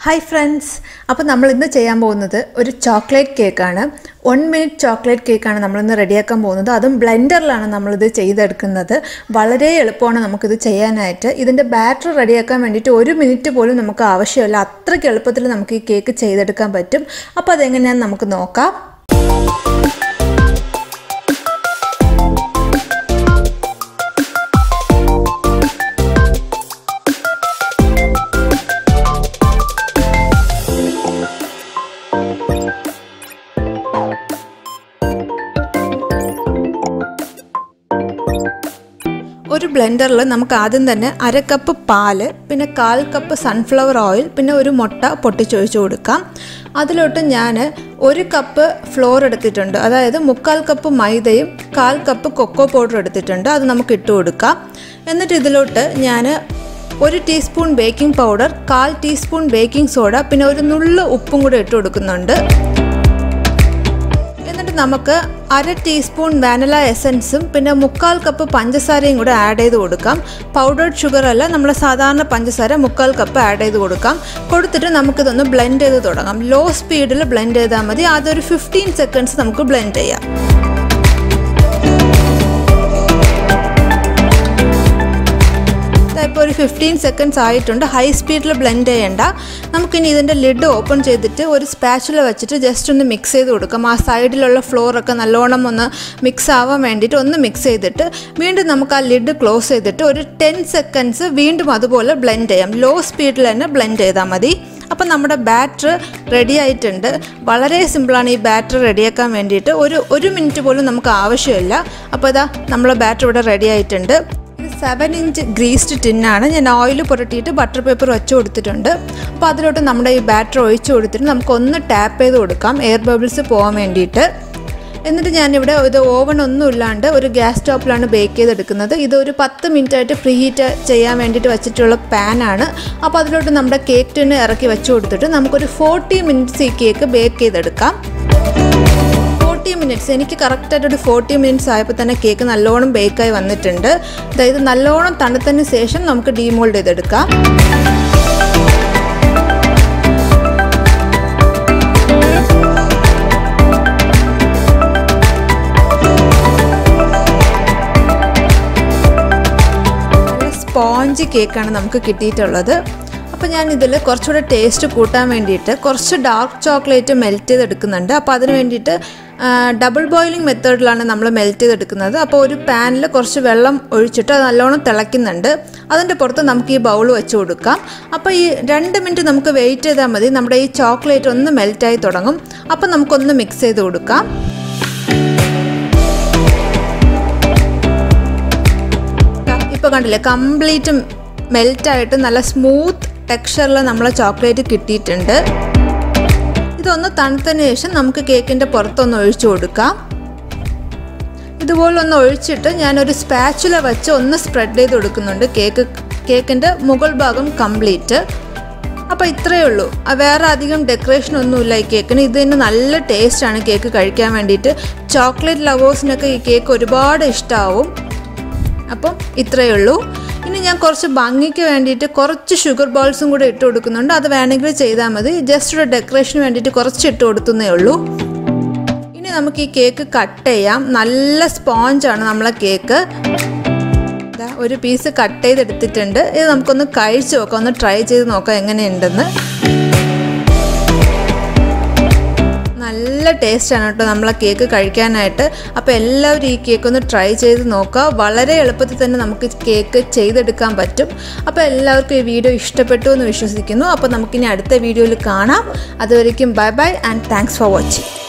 hi friends അപ്പോൾ നമ്മൾ ഇന്ന് ചെയ്യാൻ പോകുന്നത് ഒരു ചോക്ലേറ്റ് കേക്കാണ് വൺ മിനിറ്റ് ചോക്ലേറ്റ് കേക്കാണ് നമ്മളിന്ന് റെഡിയാക്കാൻ പോകുന്നത് അതും ബ്ലെൻഡറിലാണ് നമ്മളിത് ചെയ്തെടുക്കുന്നത് വളരെ എളുപ്പമാണ് നമുക്കിത് ചെയ്യാനായിട്ട് ഇതിൻ്റെ ബാറ്റർ റെഡിയാക്കാൻ വേണ്ടിയിട്ട് ഒരു മിനിറ്റ് പോലും നമുക്ക് ആവശ്യമില്ല അത്രയ്ക്ക് എളുപ്പത്തിൽ നമുക്ക് ഈ കേക്ക് ചെയ്തെടുക്കാൻ പറ്റും അപ്പോൾ അതെങ്ങനെയാണെന്ന് നമുക്ക് നോക്കാം ഒരു ബ്ലെൻഡറിൽ നമുക്ക് ആദ്യം തന്നെ അര കപ്പ് പാല് പിന്നെ കാൽ കപ്പ് സൺഫ്ലവർ ഓയിൽ പിന്നെ ഒരു മുട്ട പൊട്ടിച്ചൊഴിച്ച് കൊടുക്കാം അതിലോട്ട് ഞാൻ ഒരു കപ്പ് ഫ്ലോർ എടുത്തിട്ടുണ്ട് അതായത് മുക്കാൽ കപ്പ് മൈദയും കാൽ കപ്പ് കൊക്കോ പൗഡർ എടുത്തിട്ടുണ്ട് അത് നമുക്ക് ഇട്ട് കൊടുക്കാം എന്നിട്ട് ഇതിലോട്ട് ഞാൻ ഒരു ടീസ്പൂൺ ബേക്കിംഗ് പൗഡർ കാൽ ടീസ്പൂൺ ബേക്കിംഗ് സോഡ പിന്നെ ഒരു നുള്ളു ഉപ്പും കൂടെ ഇട്ട് കൊടുക്കുന്നുണ്ട് എന്നിട്ട് നമുക്ക് അര ടീസ്പൂൺ വാനില എസൻസും പിന്നെ മുക്കാൽ കപ്പ് പഞ്ചസാരയും കൂടെ ആഡ് ചെയ്ത് കൊടുക്കാം പൗഡേർഡ് ഷുഗർ അല്ല നമ്മൾ സാധാരണ പഞ്ചസാര മുക്കാൽ കപ്പ് ആഡ് ചെയ്ത് കൊടുക്കാം കൊടുത്തിട്ട് നമുക്കിതൊന്ന് ബ്ലെൻഡ് ചെയ്ത് തുടങ്ങാം ലോ സ്പീഡിൽ ബ്ലെൻഡ് ചെയ്താൽ മതി അതൊരു ഫിഫ്റ്റീൻ സെക്കൻഡ്സ് നമുക്ക് ബ്ലെൻഡ് ചെയ്യാം ഇപ്പോൾ ഒരു ഫിഫ്റ്റീൻ സെക്കൻഡ്സ് ആയിട്ടുണ്ട് ഹൈ സ്പീഡിൽ ബ്ലെൻഡ് ചെയ്യേണ്ട നമുക്കിനി ഇതിൻ്റെ ലിഡ് ഓപ്പൺ ചെയ്തിട്ട് ഒരു സ്പാച്ചുല വെച്ചിട്ട് ജസ്റ്റ് ഒന്ന് മിക്സ് ചെയ്ത് കൊടുക്കാം ആ സൈഡിലുള്ള ഫ്ലോറൊക്കെ നല്ലോണം ഒന്ന് മിക്സ് ആവാൻ വേണ്ടിയിട്ട് ഒന്ന് മിക്സ് ചെയ്തിട്ട് വീണ്ടും നമുക്ക് ആ ലിഡ് ക്ലോസ് ചെയ്തിട്ട് ഒരു ടെൻ സെക്കൻഡ്സ് വീണ്ടും അതുപോലെ ബ്ലെൻഡ് ചെയ്യാം ലോ സ്പീഡിൽ തന്നെ ബ്ലെൻഡ് ചെയ്താൽ മതി അപ്പം നമ്മുടെ ബാറ്റർ റെഡി ആയിട്ടുണ്ട് വളരെ സിമ്പിളാണ് ഈ ബാറ്റർ റെഡിയാക്കാൻ വേണ്ടിയിട്ട് ഒരു ഒരു മിനിറ്റ് പോലും നമുക്ക് ആവശ്യമില്ല അപ്പോൾ ഇതാ നമ്മളെ ബാറ്റർ ഇവിടെ റെഡി ആയിട്ടുണ്ട് ഇത് സെവൻ ഇഞ്ച് ഗ്രീസ്ഡ് ടിന്നാണ് ഞാൻ ഓയിൽ പുരട്ടിയിട്ട് ബട്ടർ പേപ്പർ വെച്ച് കൊടുത്തിട്ടുണ്ട് അപ്പോൾ അതിലോട്ട് നമ്മുടെ ഈ ബാറ്റർ ഒഴിച്ച് കൊടുത്തിട്ട് നമുക്കൊന്ന് ടാപ്പ് ചെയ്ത് കൊടുക്കാം എയർ ബബിൾസ് പോകാൻ വേണ്ടിയിട്ട് എന്നിട്ട് ഞാനിവിടെ ഇത് ഓവൺ ഒന്നും ഇല്ലാണ്ട് ഒരു ഗ്യാസ് സ്റ്റോപ്പിലാണ് ബേക്ക് ചെയ്തെടുക്കുന്നത് ഇത് ഒരു പത്ത് മിനിറ്റ് ആയിട്ട് പ്രീ ഹീറ്റ് ചെയ്യാൻ വേണ്ടിയിട്ട് വെച്ചിട്ടുള്ള പാനാണ് അപ്പോൾ അതിലോട്ട് നമ്മുടെ കേക്ക് ടിന്ന് ഇറക്കി വെച്ച് കൊടുത്തിട്ട് നമുക്കൊരു ഫോർട്ടി മിനിറ്റ്സ് ഈ കേക്ക് ബേക്ക് ചെയ്തെടുക്കാം ഫോർട്ടി മിനിറ്റ്സ് എനിക്ക് കറക്റ്റായിട്ട് ഒരു ഫോർട്ടി മിനിറ്റ്സ് ആയപ്പോൾ തന്നെ കേക്ക് നല്ലോണം ബേക്കായി വന്നിട്ടുണ്ട് അതായത് നല്ലോണം തണുത്തതിന് ശേഷം നമുക്ക് ഡീമോൾഡ് ചെയ്തെടുക്കാം സ്പോഞ്ച് കേക്കാണ് നമുക്ക് കിട്ടിയിട്ടുള്ളത് അപ്പോൾ ഞാൻ ഇതിൽ കുറച്ചുകൂടെ ടേസ്റ്റ് കൂട്ടാൻ വേണ്ടിയിട്ട് കുറച്ച് ഡാർക്ക് ചോക്ലേറ്റ് മെൽറ്റ് ചെയ്തെടുക്കുന്നുണ്ട് അപ്പോൾ അതിന് വേണ്ടിയിട്ട് ഡബിൾ ബോയിലിംഗ് മെത്തേഡിലാണ് നമ്മൾ മെൽറ്റ് ചെയ്തെടുക്കുന്നത് അപ്പോൾ ഒരു പാനിൽ കുറച്ച് വെള്ളം ഒഴിച്ചിട്ട് അത് നല്ലോണം തിളയ്ക്കുന്നുണ്ട് അതിൻ്റെ പുറത്ത് നമുക്ക് ഈ ബൗൾ വെച്ച് കൊടുക്കാം അപ്പോൾ ഈ രണ്ട് മിനിറ്റ് നമുക്ക് വെയിറ്റ് ചെയ്താൽ മതി നമ്മുടെ ഈ ചോക്ലേറ്റ് ഒന്ന് മെൽറ്റായി തുടങ്ങും അപ്പോൾ നമുക്കൊന്ന് മിക്സ് ചെയ്ത് കൊടുക്കാം ഇപ്പോൾ കണ്ടില്ലേ കംപ്ലീറ്റ് മെൽറ്റായിട്ട് നല്ല സ്മൂത്ത് ടെക്സ്ചറിൽ നമ്മളെ ചോക്ലേറ്റ് കിട്ടിയിട്ടുണ്ട് ഇതൊന്ന് തണുത്തതിന് ശേഷം നമുക്ക് കേക്കിൻ്റെ പുറത്തൊന്ന് ഒഴിച്ചു കൊടുക്കാം ഇതുപോലെ ഒന്ന് ഒഴിച്ചിട്ട് ഞാനൊരു സ്പാച്ചുല വെച്ച് ഒന്ന് സ്പ്രെഡ് ചെയ്ത് കൊടുക്കുന്നുണ്ട് കേക്ക് കേക്കിൻ്റെ മുകൾ ഭാഗം കംപ്ലീറ്റ് അപ്പോൾ ഇത്രയേ ഉള്ളൂ വേറെ അധികം ഡെക്കറേഷൻ ഒന്നുമില്ല ഈ കേക്കിന് ഇത് തന്നെ നല്ല ടേസ്റ്റാണ് കേക്ക് കഴിക്കാൻ വേണ്ടിയിട്ട് ചോക്ലേറ്റ് ലവേഴ്സിനൊക്കെ ഈ കേക്ക് ഒരുപാട് ഇഷ്ടമാവും അപ്പം ഇത്രയേ ഉള്ളൂ ഇനി ഞാൻ കുറച്ച് ഭംഗിക്ക് വേണ്ടിയിട്ട് കുറച്ച് ഷുഗർ ബോൾസും കൂടെ ഇട്ട് കൊടുക്കുന്നുണ്ട് അത് വേണമെങ്കിൽ ചെയ്താൽ മതി ജസ്റ്റ് ഒരു ഡെക്കറേഷന് വേണ്ടിയിട്ട് കുറച്ച് ഇട്ട് കൊടുക്കുന്നേ ഉള്ളൂ ഇനി നമുക്ക് ഈ കേക്ക് കട്ട് ചെയ്യാം നല്ല സ്പോഞ്ചാണ് നമ്മളെ കേക്ക് ഒരു പീസ് കട്ട് ചെയ്തെടുത്തിട്ടുണ്ട് ഇത് നമുക്കൊന്ന് കഴിച്ച് നോക്കാം ഒന്ന് ട്രൈ ചെയ്ത് നോക്കാം എങ്ങനെയുണ്ടെന്ന് നല്ല ടേസ്റ്റാണ് കേട്ടോ നമ്മളെ കേക്ക് കഴിക്കാനായിട്ട് അപ്പോൾ എല്ലാവരും ഈ കേക്ക് ഒന്ന് ട്രൈ ചെയ്ത് നോക്കുക വളരെ എളുപ്പത്തിൽ തന്നെ നമുക്ക് കേക്ക് ചെയ്തെടുക്കാൻ പറ്റും അപ്പോൾ എല്ലാവർക്കും ഈ വീഡിയോ ഇഷ്ടപ്പെട്ടു എന്ന് വിശ്വസിക്കുന്നു അപ്പോൾ നമുക്കിനി അടുത്ത വീഡിയോയിൽ കാണാം അതുവരയ്ക്കും bye bye and thanks for watching